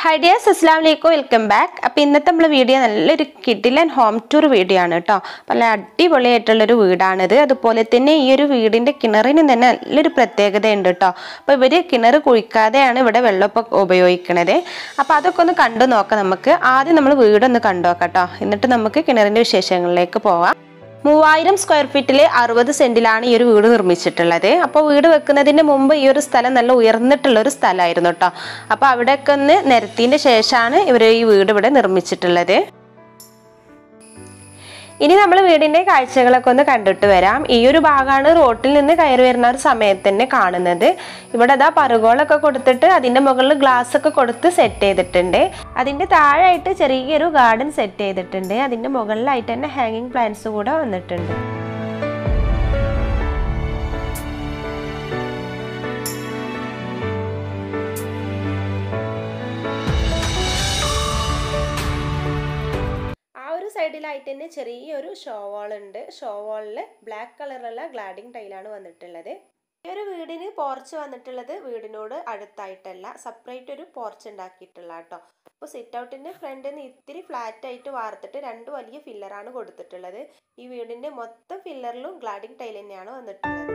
hi dears അസ്ലാം വലൈക്കും welcome back അപ്പോൾ ഇന്നത്തെ നമ്മൾ വീഡിയോ നല്ലൊരു കിഡിലൻ ഹോം ടൂർ വീഡിയോ ആണ് കേട്ടോ നല്ല അടിപൊളിയായിട്ടുള്ളൊരു വീടാണിത് അതുപോലെ തന്നെ ഈ ഒരു വീടിൻ്റെ കിണറിന് തന്നെ നല്ലൊരു പ്രത്യേകതയുണ്ട് കേട്ടോ അപ്പോൾ ഇവർ കിണർ കുഴിക്കാതെയാണ് ഇവിടെ വെള്ളമൊക്കെ ഉപയോഗിക്കണത് അപ്പോൾ അതൊക്കെ ഒന്ന് കണ്ടു നോക്കാം നമുക്ക് ആദ്യം നമ്മൾ വീടൊന്ന് കണ്ടു നോക്കാം കേട്ടോ എന്നിട്ട് നമുക്ക് കിണറിൻ്റെ വിശേഷങ്ങളിലേക്ക് പോവാം മൂവായിരം സ്ക്വയർ ഫീറ്റിൽ അറുപത് സെന്റിലാണ് ഈ ഒരു വീട് നിർമ്മിച്ചിട്ടുള്ളത് അപ്പോൾ വീട് വെക്കുന്നതിന് മുമ്പ് ഈ ഒരു സ്ഥലം നല്ല ഉയർന്നിട്ടുള്ള ഒരു സ്ഥലമായിരുന്നു കേട്ടോ അപ്പോൾ അവിടെയൊക്കെ ഒന്ന് നിരത്തിൻ്റെ ശേഷമാണ് ഇവർ ഈ വീട് ഇവിടെ നിർമ്മിച്ചിട്ടുള്ളത് ഇനി നമ്മൾ വീടിന്റെ കാഴ്ചകളൊക്കെ ഒന്ന് കണ്ടിട്ട് വരാം ഈ ഒരു ഭാഗമാണ് റോട്ടിൽ നിന്ന് കയറി വരുന്ന ഒരു സമയത്ത് തന്നെ കാണുന്നത് ഇവിടെ അതാ പറുകോളൊക്കെ കൊടുത്തിട്ട് അതിന്റെ മുകളിൽ ഗ്ലാസ് ഒക്കെ കൊടുത്ത് സെറ്റ് ചെയ്തിട്ടുണ്ട് അതിന്റെ താഴെയായിട്ട് ചെറിയൊരു ഗാർഡൻ സെറ്റ് ചെയ്തിട്ടുണ്ട് അതിന്റെ മുകളിലായിട്ട് തന്നെ ഹാങ്ങിങ് പ്ലാന്റ്സ് കൂടെ വന്നിട്ടുണ്ട് ആ ഒരു സൈഡിലായിട്ട് തന്നെ ചെറിയൊരു ഷോ വാൾ ഉണ്ട് ഷോ വാളിൽ ബ്ലാക്ക് കളറിലുള്ള ഗ്ലാഡിംഗ് ടൈലാണ് വന്നിട്ടുള്ളത് ഈ ഒരു വീടിന് പോർച്ച് വന്നിട്ടുള്ളത് വീടിനോട് അടുത്തായിട്ടല്ല സെപ്പറേറ്റ് ഒരു പോർച്ച് ഉണ്ടാക്കിയിട്ടുള്ള കേട്ടോ അപ്പോൾ സിറ്റ് ഔട്ടിൻ്റെ ഫ്രണ്ടിൽ നിന്ന് ഇത്തിരി ഫ്ലാറ്റ് ആയിട്ട് വാർത്തിട്ട് രണ്ട് വലിയ ഫില്ലറാണ് കൊടുത്തിട്ടുള്ളത് ഈ വീടിൻ്റെ മൊത്തം ഫില്ലറിലും ഗ്ലാഡിംഗ് ടൈൽ തന്നെയാണ് വന്നിട്ടുള്ളത്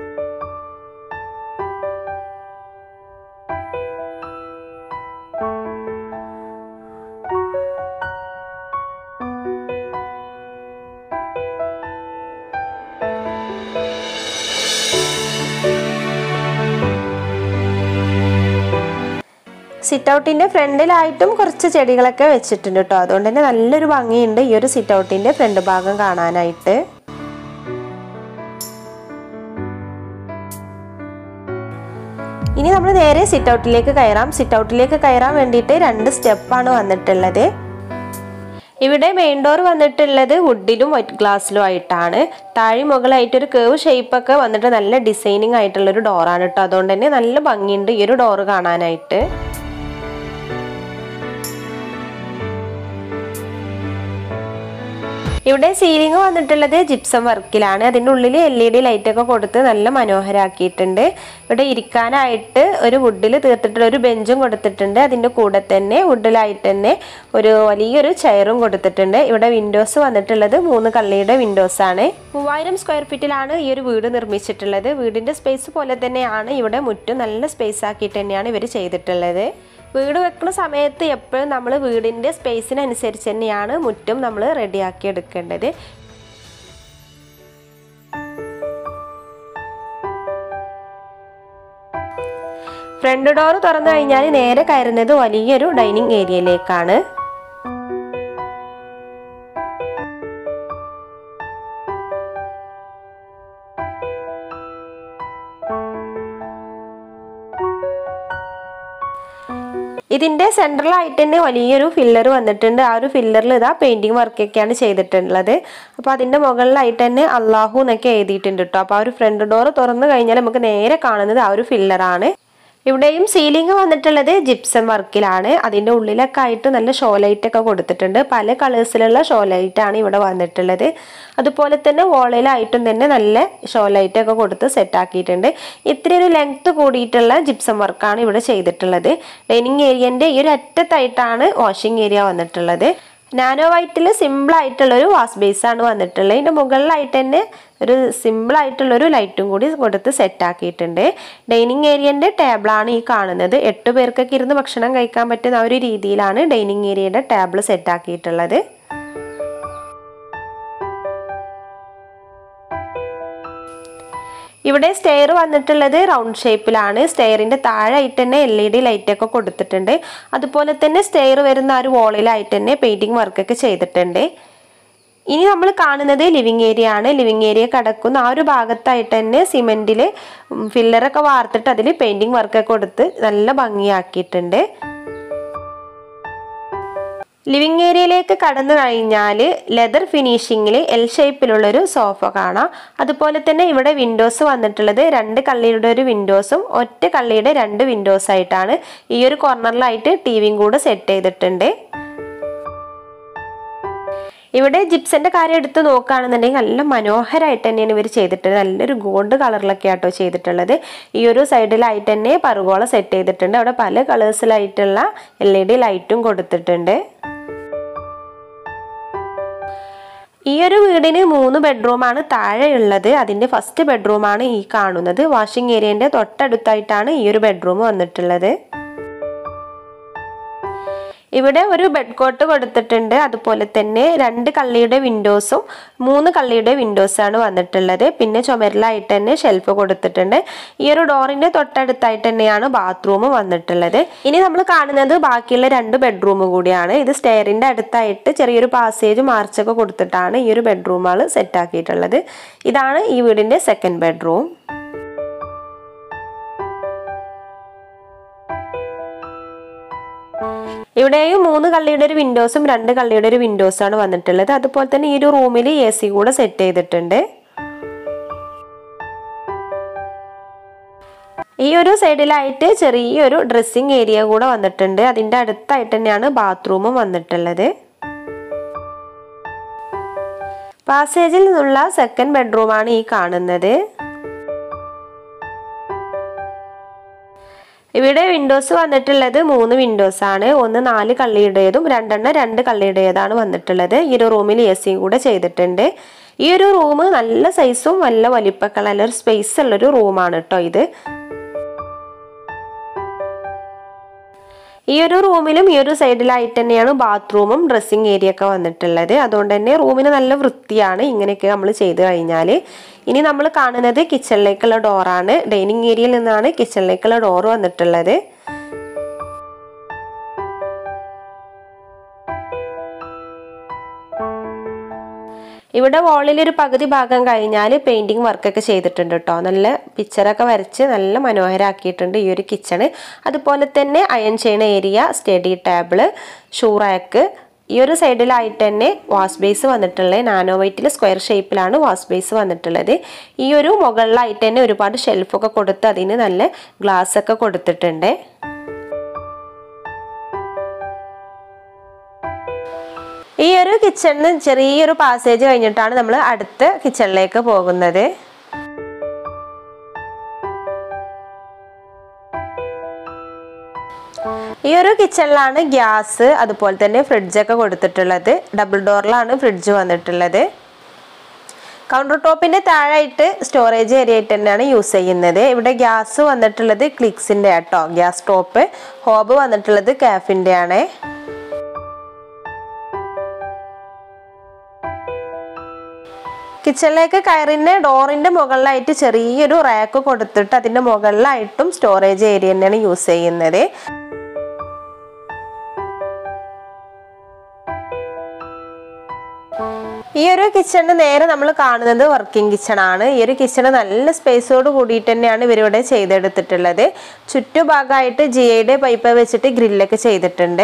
സിറ്റ് ഔട്ടിൻ്റെ ഫ്രണ്ടിലായിട്ടും കുറച്ച് ചെടികളൊക്കെ വെച്ചിട്ടുണ്ട് കേട്ടോ അതുകൊണ്ട് തന്നെ നല്ലൊരു ഭംഗിയുണ്ട് ഈ ഒരു സിറ്റ് ഔട്ടിൻ്റെ ഫ്രണ്ട് ഭാഗം കാണാനായിട്ട് ഇനി നമ്മൾ നേരെ സിറ്റ് ഔട്ടിലേക്ക് കയറാം സിറ്റ് ഔട്ടിലേക്ക് കയറാൻ വേണ്ടിയിട്ട് രണ്ട് സ്റ്റെപ്പാണ് വന്നിട്ടുള്ളത് ഇവിടെ മെയിൻ ഡോർ വന്നിട്ടുള്ളത് വുഡിലും വൈറ്റ് ഗ്ലാസ്സിലും ആയിട്ടാണ് താഴെ മുകളായിട്ട് ഒരു കേവ് ഷേപ്പൊക്കെ വന്നിട്ട് നല്ല ഡിസൈനിങ് ആയിട്ടുള്ളൊരു ഡോറാണ് കേട്ടോ അതുകൊണ്ട് തന്നെ നല്ല ഭംഗിയുണ്ട് ഈ ഒരു ഡോറ് കാണാനായിട്ട് ഇവിടെ സീലിംഗ് വന്നിട്ടുള്ളത് ജിപ്സം വർക്കിലാണ് അതിൻ്റെ ഉള്ളിൽ എൽ ഇ ഡി ലൈറ്റൊക്കെ കൊടുത്ത് നല്ല മനോഹരാക്കിയിട്ടുണ്ട് ഇവിടെ ഇരിക്കാനായിട്ട് ഒരു വുഡിൽ തീർത്തിട്ടുള്ള ഒരു ബെഞ്ചും കൊടുത്തിട്ടുണ്ട് അതിൻ്റെ കൂടെ തന്നെ വുഡിലായിട്ട് തന്നെ ഒരു വലിയൊരു ചെയറും കൊടുത്തിട്ടുണ്ട് ഇവിടെ വിൻഡോസ് വന്നിട്ടുള്ളത് മൂന്ന് കള്ളിയുടെ വിൻഡോസ് ആണ് മൂവായിരം സ്ക്വയർ ഫീറ്റിലാണ് ഈ ഒരു വീട് നിർമ്മിച്ചിട്ടുള്ളത് വീടിൻ്റെ സ്പേസ് പോലെ തന്നെയാണ് ഇവിടെ മുറ്റും നല്ല സ്പേസ് ആക്കിയിട്ട് തന്നെയാണ് ഇവർ ചെയ്തിട്ടുള്ളത് വീട് വെക്കുന്ന സമയത്ത് എപ്പോഴും നമ്മൾ വീടിൻ്റെ സ്പേസിനനുസരിച്ച് തന്നെയാണ് മുറ്റും നമ്മൾ റെഡിയാക്കി എടുക്കേണ്ടത് ഫ്രണ്ട് ഡോർ തുറന്നു കഴിഞ്ഞാൽ നേരെ കയറുന്നത് വലിയൊരു ഡൈനിങ് ഏരിയയിലേക്കാണ് ഇതിന്റെ സെൻട്രലായിട്ട് തന്നെ വലിയൊരു ഫില്ലർ വന്നിട്ടുണ്ട് ആ ഒരു ഫില്ലറിൽ ഇതാ പെയിന്റിങ് വർക്കൊക്കെയാണ് ചെയ്തിട്ടുള്ളത് അപ്പോൾ അതിന്റെ മുകളിലായിട്ട് തന്നെ അള്ളാഹു എന്നൊക്കെ എഴുതിയിട്ടുണ്ട് കേട്ടോ അപ്പോൾ ആ ഒരു ഫ്രണ്ട് ഡോർ തുറന്നു കഴിഞ്ഞാൽ നമുക്ക് നേരെ കാണുന്നത് ആ ഒരു ഫില്ലറാണ് ഇവിടെയും സീലിംഗ് വന്നിട്ടുള്ളത് ജിപ്സം വർക്കിലാണ് അതിൻ്റെ ഉള്ളിലൊക്കെ ആയിട്ട് നല്ല ഷോ ലൈറ്റ് ഒക്കെ കൊടുത്തിട്ടുണ്ട് പല കളേഴ്സിലുള്ള ഷോ ലൈറ്റ് ആണ് ഇവിടെ വന്നിട്ടുള്ളത് അതുപോലെ തന്നെ വോളിലായിട്ടും തന്നെ നല്ല ഷോ ലൈറ്റ് ഒക്കെ കൊടുത്ത് സെറ്റ് ആക്കിയിട്ടുണ്ട് ഇത്തിരി ഒരു ലെങ്ത് കൂടിയിട്ടുള്ള ജിപ്സം വർക്കാണ് ഇവിടെ ചെയ്തിട്ടുള്ളത് ഡൈനിങ് ഏരിയൻ്റെ ഈ ഒരു അറ്റത്തായിട്ടാണ് വാഷിംഗ് ഏരിയ വന്നിട്ടുള്ളത് നാനോ വൈറ്റിൽ സിമ്പിൾ ആയിട്ടുള്ളൊരു വാഷ് ബേസ് ആണ് വന്നിട്ടുള്ളത് ഇതിൻ്റെ മുകളിലായിട്ട് തന്നെ ഒരു സിമ്പിൾ ആയിട്ടുള്ളൊരു ലൈറ്റും കൂടി കൊടുത്ത് സെറ്റ് ആക്കിയിട്ടുണ്ട് ഡൈനിങ് ഏരിയൻ്റെ ടേബിളാണ് ഈ കാണുന്നത് എട്ട് പേർക്കൊക്കെ ഇരുന്ന് ഭക്ഷണം കഴിക്കാൻ പറ്റുന്ന ആ ഒരു രീതിയിലാണ് ഡൈനിങ് ഏരിയയുടെ ടേബിൾ സെറ്റ് ആക്കിയിട്ടുള്ളത് ഇവിടെ സ്റ്റെയർ വന്നിട്ടുള്ളത് റൗണ്ട് ഷേപ്പിലാണ് സ്റ്റെയറിന്റെ താഴെയായിട്ട് തന്നെ എൽ ഇ ഡി ലൈറ്റ് ഒക്കെ കൊടുത്തിട്ടുണ്ട് അതുപോലെ തന്നെ സ്റ്റെയർ വരുന്ന ആ ഒരു വോളിലായിട്ട് തന്നെ പെയിന്റിങ് വർക്കൊക്കെ ചെയ്തിട്ടുണ്ട് ഇനി നമ്മൾ കാണുന്നത് ലിവിങ് ഏരിയ ആണ് ലിവിങ് ഏരിയ കിടക്കുന്ന ആ ഒരു ഭാഗത്തായിട്ട് തന്നെ സിമെന്റിൽ ഫില്ലറൊക്കെ വാർത്തിട്ട് അതിൽ പെയിന്റിങ് വർക്കൊക്കെ കൊടുത്ത് നല്ല ഭംഗിയാക്കിയിട്ടുണ്ട് ലിവിങ് ഏരിയയിലേക്ക് കടന്നു കഴിഞ്ഞാൽ ലെതർ ഫിനിഷിങ്ങിൽ എൽ ഷേപ്പിലുള്ളൊരു സോഫ കാണാം അതുപോലെ തന്നെ ഇവിടെ വിൻഡോസ് വന്നിട്ടുള്ളത് രണ്ട് കള്ളിയുടെ ഒരു വിൻഡോസും ഒറ്റ കള്ളിയുടെ രണ്ട് വിൻഡോസ് ആയിട്ടാണ് ഈ ഒരു കോർണറിലായിട്ട് ടി വിയും കൂടെ സെറ്റ് ചെയ്തിട്ടുണ്ട് ഇവിടെ ജിപ്സന്റെ കാര്യം എടുത്ത് നോക്കുകയാണെന്നുണ്ടെങ്കിൽ നല്ല മനോഹരമായിട്ട് തന്നെയാണ് ഇവർ ചെയ്തിട്ടുള്ളത് നല്ലൊരു ഗോൾഡ് കളറിലൊക്കെ ആട്ടോ ചെയ്തിട്ടുള്ളത് ഈ ഒരു സൈഡിലായിട്ട് തന്നെ പറുകോള സെറ്റ് ചെയ്തിട്ടുണ്ട് അവിടെ പല കളേഴ്സിലായിട്ടുള്ള എൽ ഇ ഡി ലൈറ്റും കൊടുത്തിട്ടുണ്ട് ഈ ഒരു വീടിന് മൂന്ന് ബെഡ്റൂമാണ് താഴെയുള്ളത് അതിൻ്റെ ഫസ്റ്റ് ബെഡ്റൂമാണ് ഈ കാണുന്നത് വാഷിംഗ് ഏരിയൻ്റെ തൊട്ടടുത്തായിട്ടാണ് ഈ ഒരു ബെഡ്റൂം വന്നിട്ടുള്ളത് ഇവിടെ ഒരു ബെഡ് കോട്ട് കൊടുത്തിട്ടുണ്ട് അതുപോലെ തന്നെ രണ്ട് കള്ളിയുടെ വിൻഡോസും മൂന്ന് കള്ളിയുടെ വിൻഡോസാണ് വന്നിട്ടുള്ളത് പിന്നെ ചുമരിലായിട്ട് തന്നെ ഷെൽഫ് കൊടുത്തിട്ടുണ്ട് ഈ ഒരു ഡോറിന്റെ തൊട്ടടുത്തായിട്ട് തന്നെയാണ് ബാത്റൂം വന്നിട്ടുള്ളത് ഇനി നമ്മൾ കാണുന്നത് ബാക്കിയുള്ള രണ്ട് ബെഡ്റൂം കൂടിയാണ് ഇത് സ്റ്റെയറിന്റെ അടുത്തായിട്ട് ചെറിയൊരു പാസേജ് മാർച്ചൊക്കെ കൊടുത്തിട്ടാണ് ഈ ഒരു ബെഡ്റൂമുകൾ സെറ്റ് ആക്കിയിട്ടുള്ളത് ഇതാണ് ഈ വീടിന്റെ സെക്കൻഡ് ബെഡ്റൂം ഇവിടെയും മൂന്ന് കള്ളിയുടെ ഒരു വിൻഡോസും രണ്ട് കള്ളിയുടെ ഒരു വിൻഡോസാണ് വന്നിട്ടുള്ളത് അതുപോലെ തന്നെ ഈ ഒരു റൂമിൽ എ സി കൂടെ സെറ്റ് ചെയ്തിട്ടുണ്ട് ഈ ഒരു സൈഡിലായിട്ട് ചെറിയൊരു ഡ്രസ്സിങ് ഏരിയ കൂടെ വന്നിട്ടുണ്ട് അതിൻ്റെ അടുത്തായിട്ട് തന്നെയാണ് ബാത്റൂമും വന്നിട്ടുള്ളത് പാസേജിൽ നിന്നുള്ള സെക്കൻഡ് ബെഡ്റൂമാണ് ഈ കാണുന്നത് ഇവിടെ വിൻഡോസ് വന്നിട്ടുള്ളത് മൂന്ന് വിൻഡോസ് ആണ് ഒന്ന് നാല് കള്ളിയുടേതും രണ്ടെണ്ണം രണ്ട് കള്ളിയുടേതാണ് വന്നിട്ടുള്ളത് ഈ ഒരു റൂമിൽ എ സിയും കൂടെ ചെയ്തിട്ടുണ്ട് ഈ ഒരു റൂം നല്ല സൈസും നല്ല വലിപ്പക്കള നല്ലൊരു സ്പേസ് ഉള്ളൊരു റൂമാണ് കേട്ടോ ഇത് ഈ ഒരു റൂമിലും ഈ ഒരു സൈഡിലായിട്ട് തന്നെയാണ് ബാത്റൂമും ഡ്രസ്സിങ് ഏരിയ ഒക്കെ വന്നിട്ടുള്ളത് അതുകൊണ്ട് തന്നെ റൂമിന് നല്ല വൃത്തിയാണ് ഇങ്ങനെയൊക്കെ നമ്മൾ ചെയ്ത് കഴിഞ്ഞാൽ ഇനി നമ്മൾ കാണുന്നത് കിച്ചണിലേക്കുള്ള ഡോറാണ് ഡൈനിങ് ഏരിയയിൽ നിന്നാണ് കിച്ചണിലേക്കുള്ള ഡോർ വന്നിട്ടുള്ളത് ഇവിടെ വാളിൽ ഒരു പകുതി ഭാഗം കഴിഞ്ഞാൽ പെയിന്റിങ് വർക്കൊക്കെ ചെയ്തിട്ടുണ്ട് കേട്ടോ നല്ല പിക്ചറൊക്കെ വരച്ച് നല്ല മനോഹരമാക്കിയിട്ടുണ്ട് ഈ ഒരു കിച്ചണ് അതുപോലെ തന്നെ അയൺ ചെയ്യണ area study table shoe rack ഈ ഒരു സൈഡിലായിട്ട് തന്നെ വാഷ് ബേസ് വന്നിട്ടുള്ളത് നാനോ വൈറ്റിൽ സ്ക്വയർ ഷേപ്പിലാണ് വാഷ് ബേസ് വന്നിട്ടുള്ളത് ഈ ഒരു മുകളിലായിട്ട് തന്നെ ഒരുപാട് ഷെൽഫൊക്കെ കൊടുത്ത് അതിന് നല്ല ഗ്ലാസ് ഒക്കെ കൊടുത്തിട്ടുണ്ട് ഈ ഒരു കിച്ചണിന് ചെറിയൊരു പാസേജ് കഴിഞ്ഞിട്ടാണ് നമ്മൾ അടുത്ത കിച്ചണിലേക്ക് പോകുന്നത് ഈ ഒരു കിച്ചണിലാണ് ഗ്യാസ് അതുപോലെ തന്നെ ഫ്രിഡ്ജൊക്കെ കൊടുത്തിട്ടുള്ളത് ഡബിൾ ഡോറിലാണ് ഫ്രിഡ്ജ് വന്നിട്ടുള്ളത് കൗണ്ടർ ടോപ്പിന്റെ താഴായിട്ട് സ്റ്റോറേജ് ഏരിയ ആയിട്ട് തന്നെയാണ് യൂസ് ചെയ്യുന്നത് ഇവിടെ ഗ്യാസ് വന്നിട്ടുള്ളത് ക്ലിക്സിന്റെ ആട്ടോ ഗ്യാസ് ടോപ്പ് ഹോബ് വന്നിട്ടുള്ളത് കാഫിന്റെ ആണ് കിച്ചണിലേക്ക് കയറിന് ഡോറിന്റെ മുകളിലായിട്ട് ചെറിയൊരു റാക്ക് കൊടുത്തിട്ട് അതിന്റെ മുകളിലായിട്ടും സ്റ്റോറേജ് ഏരിയ തന്നെയാണ് യൂസ് ചെയ്യുന്നത് ഈ ഒരു കിച്ചണിന് നേരെ നമ്മൾ കാണുന്നത് വർക്കിംഗ് കിച്ചൺ ആണ് ഈ ഒരു കിച്ചണ് നല്ല സ്പേസോട് കൂടിയിട്ട് തന്നെയാണ് ഇവരിവിടെ ചെയ്തെടുത്തിട്ടുള്ളത് ചുറ്റുഭാഗമായിട്ട് ജി ഐയുടെ പൈപ്പ് വെച്ചിട്ട് ഗ്രില്ലൊക്കെ ചെയ്തിട്ടുണ്ട്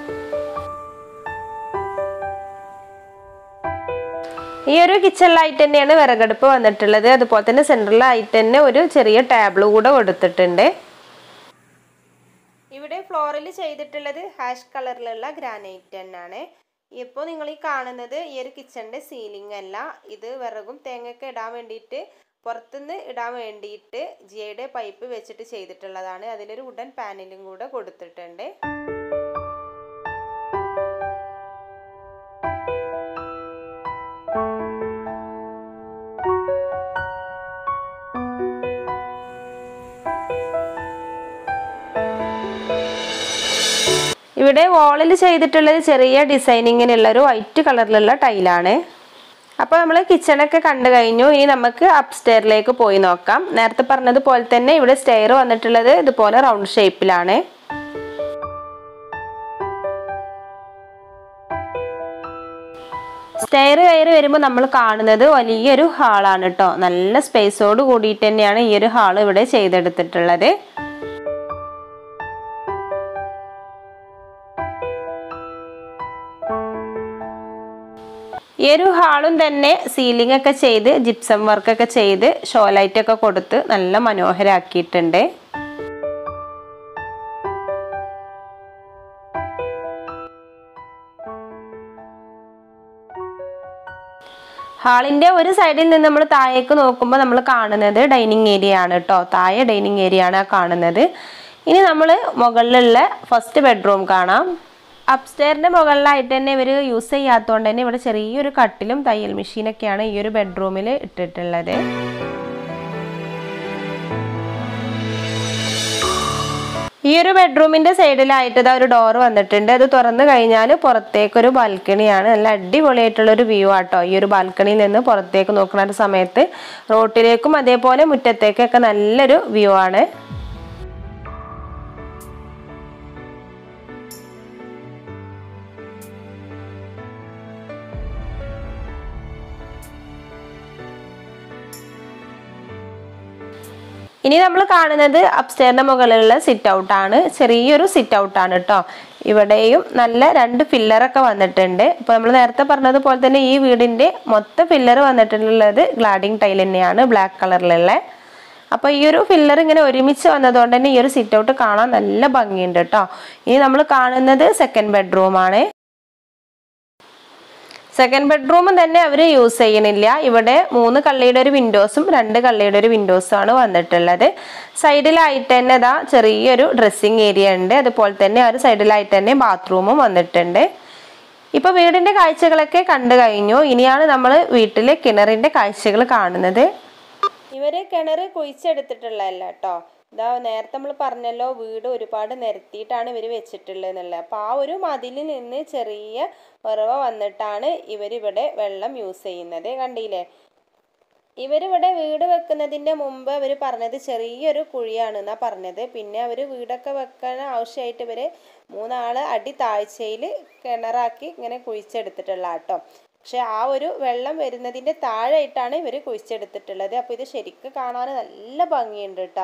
ഈ ഒരു കിച്ചണിലായിട്ട് തന്നെയാണ് വിറകടുപ്പ് വന്നിട്ടുള്ളത് അതുപോലെ തന്നെ സെൻട്രലായിട്ട് തന്നെ ഒരു ചെറിയ ടേബിൾ കൂടെ കൊടുത്തിട്ടുണ്ട് ഇവിടെ ഫ്ലോറിൽ ചെയ്തിട്ടുള്ളത് ഹാഷ് കളറിലുള്ള ഗ്രാനൈറ്റ് തന്നെയാണ് ഇപ്പോൾ നിങ്ങൾ ഈ കാണുന്നത് ഈ ഒരു കിച്ചണിൻ്റെ സീലിംഗ് അല്ല ഇത് വിറകും തേങ്ങയൊക്കെ ഇടാൻ വേണ്ടിയിട്ട് പുറത്തുനിന്ന് ഇടാൻ വേണ്ടിയിട്ട് ജിയുടെ പൈപ്പ് വെച്ചിട്ട് ചെയ്തിട്ടുള്ളതാണ് അതിലൊരു വുഡൻ പാനലും കൂടെ കൊടുത്തിട്ടുണ്ട് ഇവിടെ വാളിൽ ചെയ്തിട്ടുള്ളത് ചെറിയ ഡിസൈനിങ്ങിനുള്ള ഒരു വൈറ്റ് കളറിലുള്ള ടൈലാണ് അപ്പോൾ നമ്മൾ കിച്ചണൊക്കെ കണ്ടു കഴിഞ്ഞു ഇനി നമുക്ക് അപ്സ്റ്റെയറിലേക്ക് പോയി നോക്കാം നേരത്തെ പറഞ്ഞതുപോലെ തന്നെ ഇവിടെ സ്റ്റെയർ വന്നിട്ടുള്ളത് ഇതുപോലെ റൗണ്ട് ഷേപ്പിലാണ് സ്റ്റെയർ കയറി വരുമ്പോൾ നമ്മൾ കാണുന്നത് വലിയൊരു ഹാളാണ് കേട്ടോ നല്ല സ്പേസോട് കൂടിയിട്ട് തന്നെയാണ് ഈ ഒരു ഹാൾ ഇവിടെ ചെയ്തെടുത്തിട്ടുള്ളത് ഈ ഒരു ഹാളും തന്നെ സീലിംഗ് ഒക്കെ ചെയ്ത് ജിപ്സം വർക്കൊക്കെ ചെയ്ത് ഷോ ലൈറ്റ് ഒക്കെ കൊടുത്ത് നല്ല മനോഹരാക്കിയിട്ടുണ്ട് ഹാളിൻ്റെ ഒരു സൈഡിൽ നിന്ന് നമ്മൾ താഴേക്ക് നോക്കുമ്പോൾ നമ്മൾ കാണുന്നത് ഡൈനിങ് ഏരിയ ആണ് കേട്ടോ താഴെ ഡൈനിങ് ഏരിയ ആണ് ആ കാണുന്നത് ഇനി നമ്മൾ മുകളിലുള്ള ഫസ്റ്റ് ബെഡ്റൂം കാണാം അപ്സ്റ്റെയറിൻ്റെ മുകളിലായിട്ട് തന്നെ ഇവർ യൂസ് ചെയ്യാത്തതുകൊണ്ട് തന്നെ ഇവിടെ ചെറിയൊരു കട്ടിലും തയ്യൽ മെഷീനൊക്കെയാണ് ഈ ഒരു ബെഡ്റൂമിൽ ഇട്ടിട്ടുള്ളത് ഈ ഒരു ബെഡ്റൂമിന്റെ സൈഡിലായിട്ട് ഇതാ ഒരു ഡോർ വന്നിട്ടുണ്ട് അത് തുറന്നു കഴിഞ്ഞാൽ പുറത്തേക്കൊരു ബാൽക്കണിയാണ് നല്ല അടിപൊളിയായിട്ടുള്ള ഒരു വ്യൂ ആട്ടോ ഈ ഒരു ബാൽക്കണിയിൽ നിന്ന് പുറത്തേക്ക് നോക്കുന്ന ഒരു സമയത്ത് റോട്ടിലേക്കും അതേപോലെ മുറ്റത്തേക്കൊക്കെ നല്ലൊരു വ്യൂ ആണ് ഇനി നമ്മൾ കാണുന്നത് അപ്സ്റ്റേറിന്റെ മുകളിലുള്ള സിറ്റ് ഔട്ട് ആണ് ചെറിയൊരു സിറ്റ് ഔട്ട് ആണ് കേട്ടോ ഇവിടെയും നല്ല രണ്ട് ഫില്ലറൊക്കെ വന്നിട്ടുണ്ട് ഇപ്പോൾ നമ്മൾ നേരത്തെ പറഞ്ഞതുപോലെ തന്നെ ഈ വീടിന്റെ മൊത്തം ഫില്ലർ വന്നിട്ടുള്ളത് ഗ്ലാഡിങ് ടൈൽ തന്നെയാണ് ബ്ലാക്ക് കളറിലുള്ള അപ്പോൾ ഈ ഒരു ഫില്ലർ ഇങ്ങനെ ഒരുമിച്ച് വന്നതുകൊണ്ട് തന്നെ ഈ ഒരു സിറ്റ് ഔട്ട് കാണാൻ നല്ല ഭംഗിയുണ്ട് കേട്ടോ ഇനി നമ്മൾ കാണുന്നത് സെക്കൻഡ് ബെഡ്റൂം ആണ് സെക്കൻഡ് ബെഡ്റൂമും തന്നെ അവർ യൂസ് ചെയ്യണില്ല ഇവിടെ മൂന്ന് കള്ളിയുടെ ഒരു വിൻഡോസും രണ്ട് കള്ളിയുടെ ഒരു വിൻഡോസും ആണ് വന്നിട്ടുള്ളത് സൈഡിലായിട്ട് തന്നെ ഇതാ ചെറിയൊരു ഡ്രസ്സിങ് ഏരിയ ഉണ്ട് അതുപോലെ തന്നെ ആ ഒരു സൈഡിലായിട്ട് തന്നെ ബാത്റൂമും വന്നിട്ടുണ്ട് ഇപ്പൊ വീടിന്റെ കാഴ്ചകളൊക്കെ കണ്ടു കഴിഞ്ഞു ഇനിയാണ് നമ്മൾ വീട്ടിലെ കിണറിന്റെ കാഴ്ചകൾ കാണുന്നത് ഇവര് കിണർ കുഴിച്ചെടുത്തിട്ടുള്ളതല്ല കേട്ടോ ഇതാ നേരത്തെ നമ്മൾ പറഞ്ഞല്ലോ വീട് ഒരുപാട് നിരത്തിയിട്ടാണ് ഇവർ വെച്ചിട്ടുള്ളത് എന്നുള്ളത് അപ്പോൾ ആ ഒരു മതിലിൽ നിന്ന് ചെറിയ ഉറവ വന്നിട്ടാണ് ഇവരിവിടെ വെള്ളം യൂസ് ചെയ്യുന്നത് കണ്ടില്ലേ ഇവരിവിടെ വീട് വെക്കുന്നതിൻ്റെ മുമ്പ് അവർ പറഞ്ഞത് ചെറിയൊരു കുഴിയാണെന്നാ പറഞ്ഞത് പിന്നെ അവർ വീടൊക്കെ വെക്കാൻ ആവശ്യമായിട്ട് ഇവർ മൂന്നാള് അടി താഴ്ചയിൽ കിണറാക്കി ഇങ്ങനെ കുഴിച്ചെടുത്തിട്ടുള്ള കേട്ടോ പക്ഷെ ആ ഒരു വെള്ളം വരുന്നതിൻ്റെ താഴെയായിട്ടാണ് ഇവർ കുഴിച്ചെടുത്തിട്ടുള്ളത് അപ്പോൾ ഇത് ശരിക്കും കാണാൻ നല്ല ഭംഗിയുണ്ട് കേട്ടോ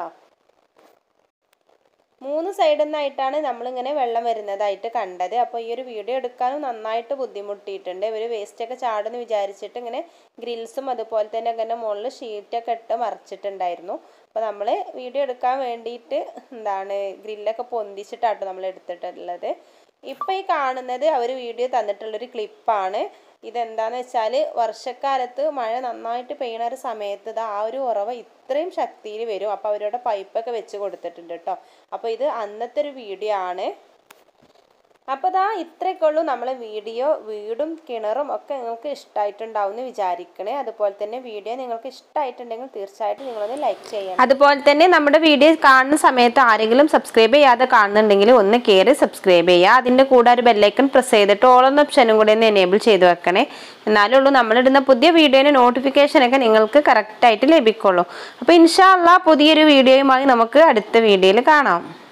മൂന്ന് സൈഡിൽ നിന്നായിട്ടാണ് നമ്മളിങ്ങനെ വെള്ളം വരുന്നതായിട്ട് കണ്ടത് അപ്പോൾ ഈ ഒരു വീഡിയോ എടുക്കാനും നന്നായിട്ട് ബുദ്ധിമുട്ടിയിട്ടുണ്ട് ഇവർ വേസ്റ്റൊക്കെ ചാടുന്ന് വിചാരിച്ചിട്ട് ഇങ്ങനെ ഗ്രിൽസും അതുപോലെ തന്നെ അങ്ങനെ മുകളിൽ ഷീറ്റൊക്കെ ഇട്ട് മറിച്ചിട്ടുണ്ടായിരുന്നു അപ്പോൾ നമ്മൾ വീഡിയോ എടുക്കാൻ വേണ്ടിയിട്ട് എന്താണ് ഗ്രില്ലൊക്കെ പൊന്തിച്ചിട്ടാട്ടോ നമ്മൾ എടുത്തിട്ടുള്ളത് ഇപ്പോൾ ഈ കാണുന്നത് അവർ വീഡിയോ തന്നിട്ടുള്ളൊരു ക്ലിപ്പാണ് ഇതെന്താന്ന് വെച്ചാൽ വർഷക്കാലത്ത് മഴ നന്നായിട്ട് പെയ്യണ ഒരു സമയത്ത് ഇത് ആ ഒരു ഉറവ ഇത്രയും ശക്തിയിൽ വരും അപ്പോൾ അവരുടെ പൈപ്പൊക്കെ വെച്ച് കൊടുത്തിട്ടുണ്ട് കേട്ടോ അപ്പോൾ ഇത് അന്നത്തെ ഒരു വീഡിയോ ആണ് അപ്പോൾ ദാ ഇത്രയൊക്കെ ഉള്ളൂ നമ്മളെ വീഡിയോ വീടും കിണറും ഒക്കെ നിങ്ങൾക്ക് ഇഷ്ടമായിട്ടുണ്ടാവും എന്ന് വിചാരിക്കണേ അതുപോലെ തന്നെ വീഡിയോ നിങ്ങൾക്ക് ഇഷ്ടമായിട്ടുണ്ടെങ്കിൽ തീർച്ചയായിട്ടും നിങ്ങളൊന്ന് ലൈക്ക് ചെയ്യണം അതുപോലെ തന്നെ നമ്മുടെ വീഡിയോ കാണുന്ന സമയത്ത് ആരെങ്കിലും സബ്സ്ക്രൈബ് ചെയ്യാതെ കാണുന്നുണ്ടെങ്കിൽ ഒന്ന് കയറി സബ്സ്ക്രൈബ് ചെയ്യുക അതിൻ്റെ കൂടെ ഒരു ബെല്ലൈക്കൺ പ്രസ് ചെയ്തിട്ട് ഓളെന്ന ഓപ്ഷനും കൂടെ ഒന്ന് എനേബിൾ ചെയ്ത് വെക്കണേ എന്നാലേ ഉള്ളൂ നമ്മളിടുന്ന പുതിയ വീഡിയോയുടെ നോട്ടിഫിക്കേഷനൊക്കെ നിങ്ങൾക്ക് കറക്റ്റായിട്ട് ലഭിക്കുള്ളൂ അപ്പോൾ ഇൻഷാല്ല പുതിയൊരു വീഡിയോയുമായി നമുക്ക് അടുത്ത വീഡിയോയിൽ കാണാം